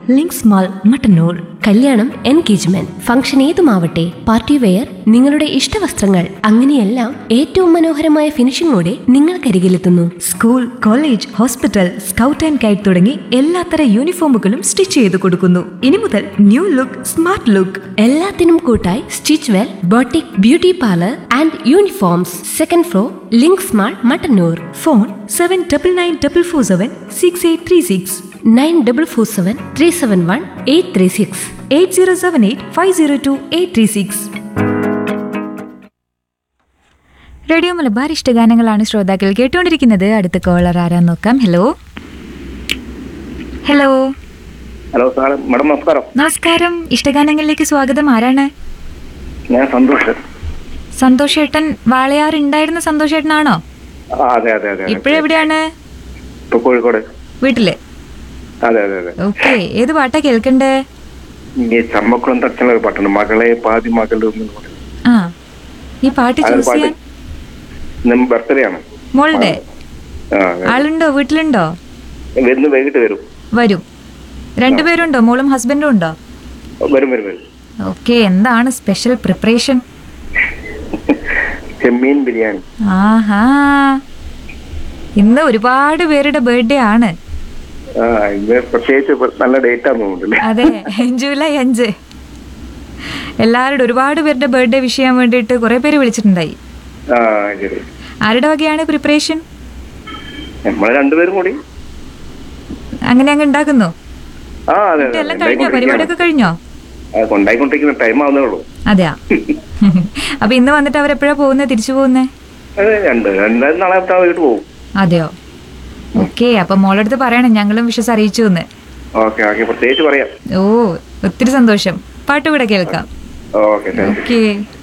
Links mall Mattannur കല്യാണം engagement function ഏതുമാവട്ടെ party wear നിങ്ങളുടെ ഇഷ്ടവസ്ത്രങ്ങൾ അങ്ങനെയെല്ലാം ഏറ്റവും മനോഹരമായ ഫിനിഷിംഗോടെ നിങ്ങൾക്കരികിലെത്തുന്നു school college hospital scout and guide തുടങ്ങി എല്ലാത്തര യൂണിഫോമുകളും സ്റ്റിച്ച് ചെയ്ത് കൊടുക്കുന്നു ഇനി മുതൽ ന്യൂ ലുക്ക് സ്മാർട്ട് ലുക്ക് എല്ലാത്തിനും കൂട്ടായി stitch well boutique beauty parlour and uniforms second floor Links mall Mattannur phone seven double nine double four seven six eight three six nine double four seven three seven one eight three six eight zero seven eight five zero two eight three six radio Malabar ഇഷ്ടഗാനങ്ങളാണ് ശ്രോതാക്കൾ കേട്ടുകൊണ്ടിരിക്കുന്നത് അടുത്ത caller ആരാന്ന് നോക്കാം hello hello hello sir madam നമസ്കാരം നമസ്കാരം ഇഷ്ടഗാനങ്ങളിലേക്ക് സ്വാഗതം ആരാണ് ഞാൻ സന്തോഷ് സന്തോഷേട്ടൻ വാളയാർ ഉണ്ടായിരുന്ന സന്തോഷേട്ടനാണോ ആ അതെ അതെ അതെ ഇപ്പോഴെവിടെയാണ് ഇപ്പൊ കോഴിക്കോട് വീട്ടില് അതെ അതെ അതെ ഓക്കെ ഏത് പാട്ടാ കേൾക്കണ്ടേ ഈ ചമ്മക്കുളം തച്ചണ ഒരു പാട്ടുണ്ട് മകളെ പാതി മകളും എന്ന് പറഞ്ഞ്. ആ ഈ പാട്ട് അതൊരു ചൂസ് ചെയ്യാൻ ഇന്ന് ബർത്ത്ഡേ ആണ് മോളുടെ ആ അതെ. ആളുണ്ടോ വീട്ടിലുണ്ടോ വരുന്ന വൈകിട്ട് വരും വരും രണ്ടുപേരുണ്ടോ മോളും ഹസ്ബൻഡും ഉണ്ടോ വരും വരും വരും ഓക്കെ എന്താണ് സ്പെഷ്യൽ പ്രിപ്പറേഷൻ ചെമ്മീൻ ബിരിയാണി ആഹാ ഇന്ന് ഒരുപാട് പേരുടെ ബർത്ത്ഡേ ആണ് ആ ഇത് പ്രത്യേകിച്ച് ഇപ്പൊ നല്ല ഡേറ്റ് ആണെന്ന് തോന്നുന്നുണ്ടല്ലേ അതെ ജൂലൈ അഞ്ച് എല്ലാവരുടെ ഒരുപാട് പേരുടെ ബർത്ത്ഡേ വിഷ് ചെയ്യാൻ വേണ്ടിയിട്ട് കുറെ പേര് വിളിച്ചിട്ടുണ്ടായി ആ ശരി ആരുടെ വകയാണ് പ്രിപ്പറേഷൻ നമ്മള് രണ്ടുപേരും കൂടി അങ്ങനെ അങ്ങ് ഉണ്ടാക്കുന്നു ആ അതെ എന്നിട്ട് അതെ എല്ലാം കഴിഞ്ഞോ പരിപാടിയൊക്കെ കഴിഞ്ഞോ അത് കൊണ്ടായിക്കൊണ്ടിരിക്കുന്ന ടൈം ആവുന്നേ ഉള്ളൂ അതെയാ അപ്പൊ ഇന്ന് വന്നിട്ട് അവരെപ്പോഴാ പോകുന്നത് തിരിച്ചു പോകുന്നത് അത് രണ്ട് രണ്ടായിരം നാളെ വീട്ടിൽ പോകും അതെയോ ഓക്കെ അപ്പൊ മോളടുത്ത് പറയണം ഞങ്ങളും വിഷസ് അറിയിച്ചു എന്ന് ഓക്കെ ഓക്കെ പ്രത്യേകിച്ച് പറയാം ഓ ഒത്തിരി സന്തോഷം പാട്ട് കൂടെ കേൾക്കാം ഓക്കെ താങ്ക് യു ഓക്കെ